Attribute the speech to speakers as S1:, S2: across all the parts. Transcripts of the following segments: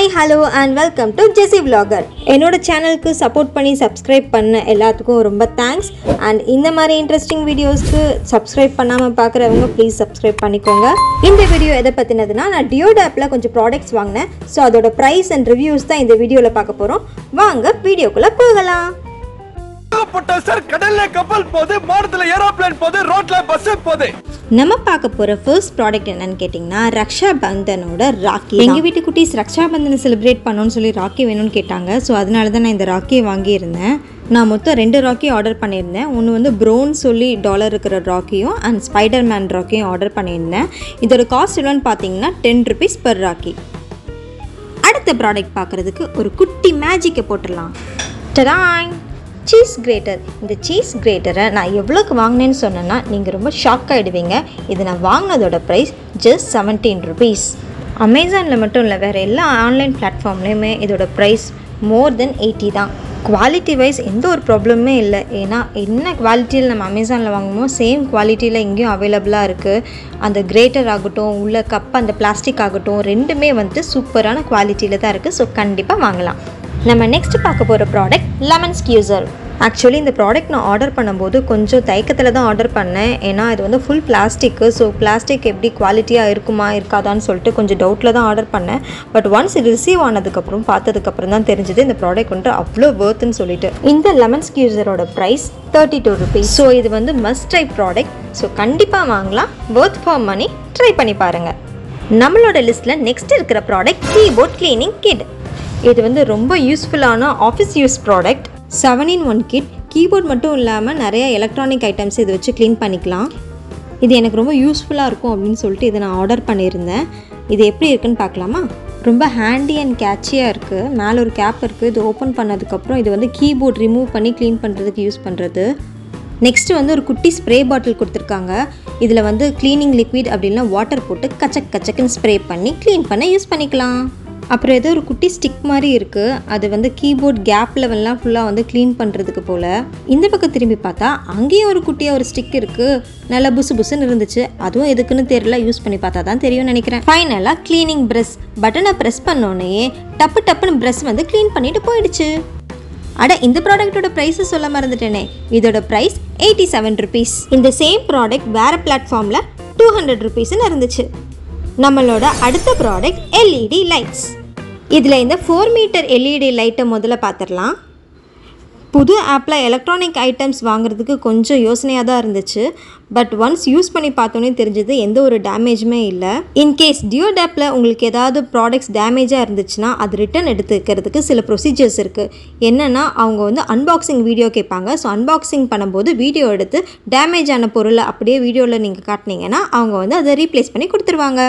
S1: Hi hello and welcome to Jessi vlogger என்னோட சேனலுக்கு support பண்ணி சப்ஸ்கிரைப் பண்ண எல்லாத்துக்கும் ரொம்ப தேங்க்ஸ் அண்ட் இந்த மாதிரி இன்ட்ரெஸ்டிங் வீடியோஸ்க்கு சப்ஸ்கிரைப் பண்ணாமல் பார்க்குறவங்க ப்ளீஸ் சப்ஸ்கிரைப் பண்ணிக்கோங்க இந்த வீடியோ எதை பற்றினதுன்னா நான் டியோட ஆப்பில் கொஞ்சம் ப்ராடக்ட்ஸ் வாங்கினேன் ஸோ அதோட ப்ரைஸ் அண்ட் ரிவ்யூஸ் தான் இந்த வீடியோவில் பார்க்க போகிறோம் வாங்க வீடியோக்குள்ளே போகலாம்
S2: ஏகப்பட்ட சார் கடல்ல கப்பல் போகுது மாடத்துல ஏரோப்ளேன் போகுது ரோட்ல பஸ் போகுது
S1: நம்ம பார்க்க போகிற ஃபர்ஸ்ட் ப்ராடக்ட் என்னன்னு கேட்டிங்கன்னா ரக்ஷா பந்தனோட ராக்கி எங்கள் வீட்டு குட்டீஸ் ரக்ஷா பந்தனை செலிப்ரேட் பண்ணணும்னு சொல்லி ராக்கி வேணும்னு கேட்டாங்க ஸோ அதனால தான் நான் இந்த ராக்கியை வாங்கியிருந்தேன் நான் மொத்தம் ரெண்டு ராக்கி ஆர்டர் பண்ணியிருந்தேன் ஒன்று வந்து ப்ரோன் சொல்லி டாலர் இருக்கிற ராக்கியும் அண்ட் ஸ்பைடர் மேன் ராக்கியும் ஆர்டர் பண்ணியிருந்தேன் இதோட காஸ்ட் எவ்வளோன்னு பார்த்தீங்கன்னா டென் ருபீஸ் per ராக்கி அடுத்த ப்ராடக்ட் பார்க்குறதுக்கு ஒரு குட்டி மேஜிக்கை போட்டுடலாம் டடாய் சீஸ் கிரேட்டர் இந்த சீஸ் கிரேட்டரை நான் எவ்வளோக்கு வாங்கினேன்னு சொன்னேன்னா நீங்கள் ரொம்ப ஷாக் ஆகிடுவீங்க இது நான் வாங்கினதோட ப்ரைஸ் ஜஸ்ட் செவன்டீன் ருபீஸ் அமேசானில் மட்டும் இல்லை வேறு எல்லா ஆன்லைன் பிளாட்ஃபார்ம்லேயுமே இதோட ப்ரைஸ் மோர் தென் எயிட்டி தான் குவாலிட்டி வைஸ் எந்த ஒரு ப்ராப்ளமே இல்லை ஏன்னா என்ன குவாலிட்டியில் நம்ம அமேசானில் வாங்குமோ சேம் குவாலிட்டியில் இங்கேயும் அவைலபிளாக இருக்குது அந்த கிரேட்டர் ஆகட்டும் உள்ள கப் அந்த பிளாஸ்டிக் ஆகட்டும் ரெண்டுமே வந்து சூப்பரான குவாலிட்டியில் தான் இருக்குது ஸோ கண்டிப்பாக வாங்கலாம் நம்ம நெக்ஸ்ட் பார்க்க போகிற ப்ராடக்ட் லெமன் ஸ்கியூசர் ஆக்சுவலி இந்த ப்ராடக்ட் நான் ஆர்டர் பண்ணும்போது கொஞ்சம் தயக்கத்தில் தான் ஆர்டர் பண்ணேன் ஏன்னா இது வந்து ஃபுல் பிளாஸ்டிக்கு ஸோ பிளாஸ்டிக் எப்படி குவாலிட்டியாக இருக்குமா இருக்காதான்னு சொல்லிட்டு கொஞ்சம் டவுட்டில் தான் ஆர்டர் பண்ணேன் பட் ஒன்ஸ் இது ரிசீவ் ஆனதுக்கப்புறம் பார்த்ததுக்கப்புறம் தான் தெரிஞ்சது இந்த ப்ராடக்ட் வந்துட்டு அவ்வளோ வேர்த்துன்னு சொல்லிட்டு இந்த லெமன் ஸ்கியூசரோட price thirty two rupees so இது வந்து மஸ்ட் ட்ரை ப்ராடக்ட் ஸோ கண்டிப்பாக வாங்கலாம் worth ஃபார் மணி ட்ரை பண்ணி பாருங்கள் நம்மளோட லிஸ்ட்டில் நெக்ஸ்ட் இருக்கிற ப்ராடக்ட் கீபோர்ட் க்ளீனிங் கிட் இது வந்து ரொம்ப யூஸ்ஃபுல்லான office use product seven in one kit keyboard மட்டும் இல்லாமல் நிறைய எலக்ட்ரானிக் ஐட்டம்ஸ் இதை வச்சு க்ளீன் பண்ணிக்கலாம் இது எனக்கு ரொம்ப யூஸ்ஃபுல்லாக இருக்கும் அப்படின்னு சொல்லிட்டு இதை நான் ஆர்டர் பண்ணியிருந்தேன் இது எப்படி இருக்குன்னு பார்க்கலாமா ரொம்ப ஹேண்டி அண்ட் கேட்சியாக இருக்குது மேலே ஒரு கேப் இருக்குது இது ஓப்பன் பண்ணதுக்கப்புறம் இது வந்து கீபோர்ட் ரிமூவ் பண்ணி க்ளீன் பண்ணுறதுக்கு யூஸ் பண்ணுறது நெக்ஸ்ட்டு வந்து ஒரு குட்டி ஸ்ப்ரே பாட்டில் கொடுத்துருக்காங்க இதில் வந்து க்ளீனிங் லிக்விட் அப்படின்னா வாட்டர் போட்டு கச்சக் கச்சக்குன்னு ஸ்ப்ரே பண்ணி க்ளீன் பண்ண யூஸ் பண்ணிக்கலாம் அப்புறம் ஏதோ ஒரு குட்டி ஸ்டிக் மாதிரி இருக்குது அது வந்து கீபோர்ட் கேப் லெவல்லாம் ஃபுல்லாக வந்து க்ளீன் பண்ணுறதுக்கு போல் இந்த பக்கம் திரும்பி பார்த்தா அங்கேயும் ஒரு குட்டியாக ஒரு ஸ்டிக் இருக்குது நல்லா புசு புசுன்னு இருந்துச்சு அதுவும் எதுக்குன்னு தெரியல யூஸ் பண்ணி பார்த்தா தான் தெரியும்னு நினைக்கிறேன் ஃபைனலாக க்ளீனிங் ப்ரெஷ் பட்டனை ப்ரெஸ் பண்ணோன்னே டப்பு டப்புன்னு ப்ரெஷ் வந்து க்ளீன் பண்ணிட்டு போயிடுச்சு அட இந்த ப்ராடக்ட்டோட ப்ரைஸை சொல்ல மறந்துட்டேனே இதோட ப்ரைஸ் எயிட்டி செவன் ருபீஸ் இந்த சேம் ப்ராடக்ட் வேறு பிளாட்ஃபார்மில் டூ ஹண்ட்ரட் ருபீஸ்னு இருந்துச்சு நம்மளோட அடுத்த ப்ராடக்ட் எல்இடி லைட்ஸ் இதில் இந்த ஃபோர் மீட்டர் எல்இடி லைட்டை முதல்ல பார்த்துடலாம் புது ஆப்பில் எலக்ட்ரானிக் ஐட்டம்ஸ் வாங்குறதுக்கு கொஞ்சம் யோசனையாக தான் இருந்துச்சு பட் ஒன்ஸ் யூஸ் பண்ணி பார்த்தோன்னே தெரிஞ்சது எந்த ஒரு டேமேஜுமே இல்லை இன்கேஸ் டியோட் ஆப்பில் உங்களுக்கு ஏதாவது ப்ராடக்ட்ஸ் டேமேஜாக இருந்துச்சுன்னா அது ரிட்டன் எடுத்துக்கிறதுக்கு சில ப்ரொசீஜர்ஸ் இருக்குது என்னென்னா அவங்க வந்து அன்பாக்சிங் வீடியோ கேட்பாங்க ஸோ அன்பாக்சிங் பண்ணும்போது வீடியோ எடுத்து டேமேஜ் ஆன பொருளை அப்படியே வீடியோவில் நீங்கள் காட்டினீங்கன்னா அவங்க வந்து அதை ரீப்ளேஸ் பண்ணி கொடுத்துருவாங்க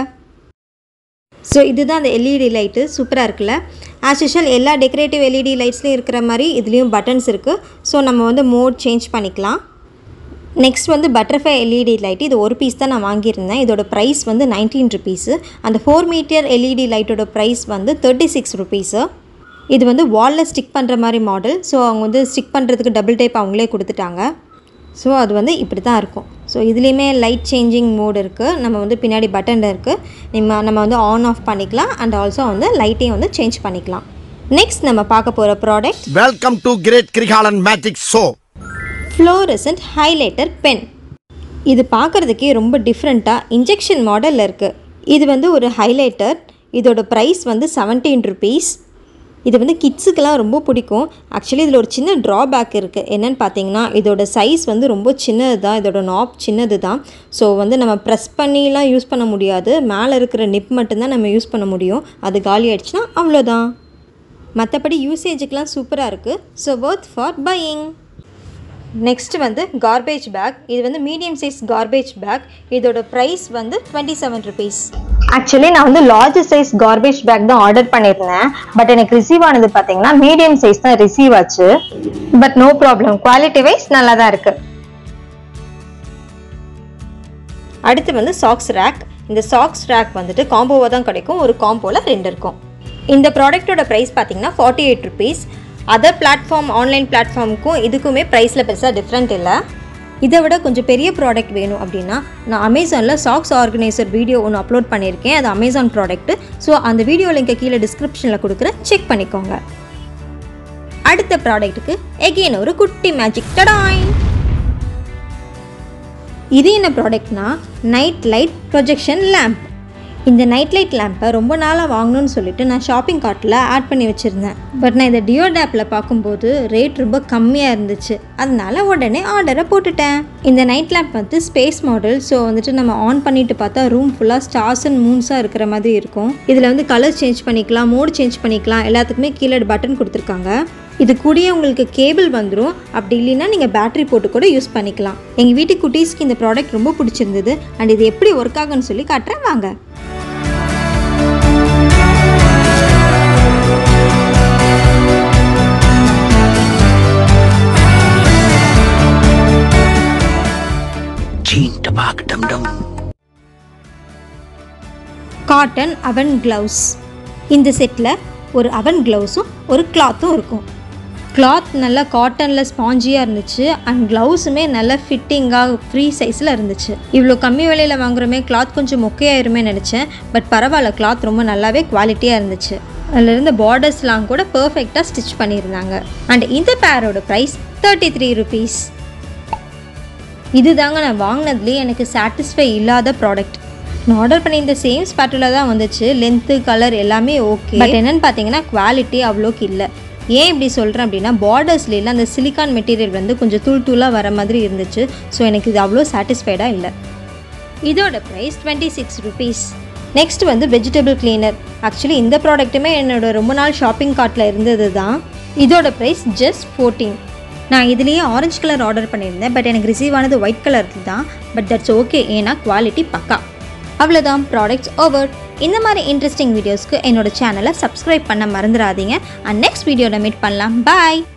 S1: ஸோ இதுதான் அந்த எல்இடி லைட்டு சூப்பராக இருக்குல்ல ஆஸ் யூஷுவல் எல்லா டெக்கரேட்டிவ் எல்இடி லைட்ஸ்லையும் இருக்கிற மாதிரி இதுலேயும் பட்டன்ஸ் இருக்குது ஸோ நம்ம வந்து மோட் சேஞ்ச் பண்ணிக்கலாம் நெக்ஸ்ட் வந்து பட்டர்ஃப்ளை எல்இடி லைட் இது ஒரு பீஸ் தான் நான் வாங்கியிருந்தேன் இதோட ப்ரைஸ் வந்து நைன்டீன் ருபீஸு அந்த ஃபோர் மீட்டர் எல்இடி லைட்டோட ப்ரைஸ் வந்து தேர்ட்டி சிக்ஸ் ருபீஸு இது வந்து வாலில் ஸ்டிக் பண்ணுற மாதிரி மாடல் ஸோ அவங்க வந்து ஸ்டிக் பண்ணுறதுக்கு டபுள் டைப் அவங்களே கொடுத்துட்டாங்க ஸோ அது வந்து இப்படி தான் இருக்கும் ஸோ இதுலேயுமே லைட் சேஞ்சிங் மோட் இருக்குது நம்ம வந்து பின்னாடி பட்டன் இருக்குது நம்ம நம்ம வந்து ஆன் ஆஃப் பண்ணிக்கலாம் அண்ட் ஆல்சோ வந்து லைட்டையும் வந்து சேஞ்ச் பண்ணிக்கலாம் நெக்ஸ்ட் நம்ம பார்க்க போகிற product
S3: welcome to great Kirikalan magic show
S1: fluorescent highlighter pen இது பார்க்குறதுக்கே ரொம்ப டிஃப்ரெண்ட்டாக இன்ஜெக்ஷன் மாடலில் இருக்குது இது வந்து ஒரு ஹைலைட்டர் இதோட ப்ரைஸ் வந்து செவன்டீன் ருபீஸ் இது வந்து கிட்ஸுக்கெல்லாம் ரொம்ப பிடிக்கும் ஆக்சுவலி இதில் ஒரு சின்ன ட்ராபேக் இருக்குது என்னென்னு பார்த்தீங்கன்னா இதோட சைஸ் வந்து ரொம்ப சின்னது தான் இதோட நாப் சின்னது தான் ஸோ வந்து நம்ம ப்ரெஸ் பண்ணிலாம் யூஸ் பண்ண முடியாது மேலே இருக்கிற நிப் மட்டும்தான் நம்ம யூஸ் பண்ண முடியும் அது காலி ஆயிடுச்சுன்னா அவ்வளோதான் மற்றபடி யூசேஜுக்கெலாம் சூப்பராக இருக்குது so worth for buying next வந்து கார்பேஜ் பேக் இது வந்து மீடியம் சைஸ் கார்பேஜ் பேக் இதோட ப்ரைஸ் வந்து டுவெண்ட்டி செவன் ருபீஸ் ஆக்சுவலி நான் வந்து லார்ஜ் சைஸ் கார்பேஜ் பேக் தான் ஆர்டர் பண்ணியிருந்தேன் பட் எனக்கு ரிசீவ் ஆனது பார்த்தீங்கன்னா மீடியம் சைஸ் தான் ரிசீவ் ஆச்சு but no problem quality wise நல்லா தான் இருக்கு அடுத்து வந்து சாக்ஸ் ரேக் இந்த சாக்ஸ் ரேக் வந்துட்டு காம்போவாக தான் கிடைக்கும் ஒரு காம்போவில் ரெண்டு இருக்கும் இந்த ப்ராடக்ட்டோட ப்ரைஸ் பார்த்தீங்கன்னா forty eight rupees other platform online பிளாட்ஃபார்முக்கும் இதுக்குமே ப்ரைஸில் பெருசாக டிஃப்ரெண்ட் இல்லை இதை விட கொஞ்சம் பெரிய ப்ராடக்ட் வேணும் அப்படின்னா நான் அமேசானில் சாக்ஸ் ஆர்கனைசர் வீடியோ ஒன்று அப்லோட் பண்ணியிருக்கேன் அது அமேசான் ப்ராடக்ட்டு ஸோ அந்த வீடியோ லிங்கை கீழே டிஸ்கிரிப்ஷனில் கொடுக்குறேன் செக் பண்ணிக்கோங்க அடுத்த ப்ராடக்ட்டுக்கு எகெயின் ஒரு குட்டி மேஜிக் டடாய் இது என்ன ப்ராடக்ட்னா நைட் லைட் ப்ரொஜெக்ஷன் லேம்ப் இந்த நைட் லைட் லேம்பை ரொம்ப நாளாக வாங்கணும்னு சொல்லிட்டு நான் ஷாப்பிங் கார்ட்டில் ஆட் பண்ணி வச்சுருந்தேன் பட் நான் இந்த டியோ டேப்பில் பார்க்கும்போது ரேட் ரொம்ப கம்மியாக இருந்துச்சு அதனால உடனே ஆர்டரை போட்டுட்டேன் இந்த நைட் லேம்ப் வந்து ஸ்பேஸ் மாடல் ஸோ வந்துட்டு நம்ம ஆன் பண்ணிட்டு பார்த்தா ரூம் ஃபுல்லாக ஸ்டார்ஸ் அண்ட் மூன்ஸாக இருக்கிற மாதிரி இருக்கும் இதில் வந்து கலர் சேஞ்ச் பண்ணிக்கலாம் மோட் சேஞ்ச் பண்ணிக்கலாம் எல்லாத்துக்குமே கீழே பட்டன் கொடுத்துருக்காங்க இது கூடயே உங்களுக்கு கேபிள் வந்துடும் அப்படி இல்லைன்னா நீங்கள் பேட்டரி போட்டு கூட யூஸ் பண்ணிக்கலாம் எங்கள் வீட்டு குட்டீஸ்க்கு இந்த ப்ராடக்ட் ரொம்ப பிடிச்சிருந்தது அண்ட் இது எப்படி ஒர்க் ஆகுன்னு சொல்லி காட்டுறேன் வாங்க
S3: Gene tabak dum dum.
S1: Cotton oven gloves இந்த செட்டில் ஒரு அவன் க்ளவுஸும் ஒரு கிளாத்தும் இருக்கும் கிளாத் நல்லா காட்டனில் ஸ்பாஞ்சியாக இருந்துச்சு அண்ட் க்ளவுஸுமே நல்லா ஃபிட்டிங்காக ஃப்ரீ சைஸில் இருந்துச்சு இவ்வளோ கம்மி விலையில் வாங்குறோமே கிளாத் கொஞ்சம் மொக்கையாயிருமே நினச்சேன் பட் பரவாயில்ல கிளாத் ரொம்ப நல்லாவே குவாலிட்டியாக இருந்துச்சு அதில் இருந்த பார்டர்ஸ்லாம் கூட பர்ஃபெக்டாக ஸ்டிச் பண்ணியிருந்தாங்க அண்ட் இந்த பேரோட ப்ரைஸ் தேர்ட்டி த்ரீ ருபீஸ் இதுதாங்க நான் வாங்கினதுலேயே எனக்கு சாட்டிஸ்ஃபை இல்லாத ப்ராடக்ட் நான் ஆர்டர் பண்ணியிருந்த சேம் ஸ்பேட்டில் தான் வந்துச்சு லென்த்து கலர் எல்லாமே ஓகே பட் என்னென்னு பார்த்தீங்கன்னா குவாலிட்டி அவ்வளோக்கு இல்லை ஏன் இப்படி சொல்கிறேன் அப்படின்னா பார்டர்ஸ்ல அந்த சிலிக்கான் மெட்டீரியல் வந்து கொஞ்சம் தூள் தூளாக வர மாதிரி இருந்துச்சு ஸோ எனக்கு இது அவ்வளோ சாட்டிஸ்ஃபைடாக இல்லை இதோட price twenty six rupees next வந்து வெஜிடபிள் கிளீனர் ஆக்சுவலி இந்த ப்ராடக்ட்டுமே என்னோட ரொம்ப நாள் ஷாப்பிங் கார்ட்டில் இருந்தது தான் இதோட ப்ரைஸ் ஜஸ்ட் ஃபோர்டீன் நான் இதுலேயே ஆரஞ்சு கலர் ஆர்டர் பண்ணியிருந்தேன் பட் எனக்கு ரிசீவ் ஆனது ஒயிட் கலர் தான் பட் தட்ஸ் ஓகே ஏன்னா குவாலிட்டி பக்கா அவ்வளோதான் ப்ராடக்ட்ஸ் ஓவர் இந்த மாதிரி இன்ட்ரெஸ்டிங் வீடியோஸ்க்கு என்னோட சேனலை சப்ஸ்கிரைப் பண்ண மறந்துடாதீங்க அண்ட் நெக்ஸ்ட் வீடியோவில் மீட் பண்ணலாம் பாய்